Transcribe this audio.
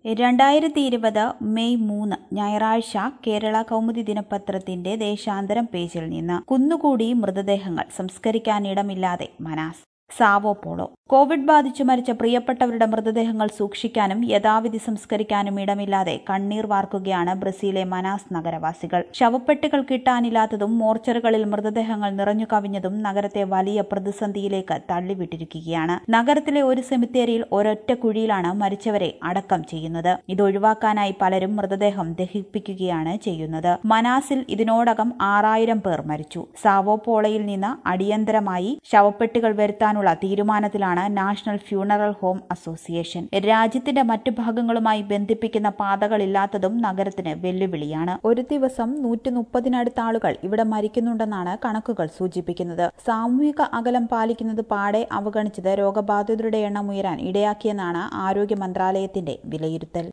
രണ്ടായിരത്തി ഇരുപത് മെയ് മൂന്ന് ഞായറാഴ്ച കേരള കൗമുദി ദിനപത്രത്തിന്റെ ദേശാന്തരം പേജിൽ നിന്ന് കുന്നുകൂടി മൃതദേഹങ്ങൾ സംസ്കരിക്കാനിടമില്ലാതെ മനാസ് സാവോ പോളോ കോവിഡ് ബാധിച്ചു മരിച്ച പ്രിയപ്പെട്ടവരുടെ മൃതദേഹങ്ങൾ സൂക്ഷിക്കാനും യഥാവിധി സംസ്കരിക്കാനും ഇടമില്ലാതെ കണ്ണീർ വാർക്കുകയാണ് ബ്രസീലിലെ മനാസ് നഗരവാസികൾ ശവപ്പെട്ടികൾ കിട്ടാനില്ലാത്തതും മോർച്ചറികളിൽ മൃതദേഹങ്ങൾ നിറഞ്ഞു കവിഞ്ഞതും നഗരത്തെ വലിയ പ്രതിസന്ധിയിലേക്ക് തള്ളിവിട്ടിരിക്കുകയാണ് നഗരത്തിലെ ഒരു സെമിത്തേരിയിൽ ഒരൊറ്റ കുഴിയിലാണ് മരിച്ചവരെ അടക്കം ചെയ്യുന്നത് ഇത് ഒഴിവാക്കാനായി പലരും മൃതദേഹം ദഹിപ്പിക്കുകയാണ് ചെയ്യുന്നത് മനാസിൽ ഇതിനോടകം ആറായിരം പേർ മരിച്ചു സാവോ പോളയിൽ നിന്ന് അടിയന്തരമായി ശവപ്പെട്ടികൾ വരുത്താനുള്ള തീരുമാനത്തിലാണ് നാഷണൽ ഫ്യൂണറൽ ഹോം അസോസിയേഷൻ രാജ്യത്തിന്റെ മറ്റു ഭാഗങ്ങളുമായി ബന്ധിപ്പിക്കുന്ന പാതകളില്ലാത്തതും നഗരത്തിന് വെല്ലുവിളിയാണ് ഒരു ദിവസം നൂറ്റി മുപ്പതിനടുത്ത ആളുകൾ ഇവിടെ മരിക്കുന്നുണ്ടെന്നാണ് കണക്കുകൾ സൂചിപ്പിക്കുന്നത് സാമൂഹിക അകലം പാലിക്കുന്നത് പാടെ അവഗണിച്ചത് രോഗബാധിതരുടെ എണ്ണം ഉയരാൻ ഇടയാക്കിയെന്നാണ് ആരോഗ്യ മന്ത്രാലയത്തിന്റെ വിലയിരുത്തൽ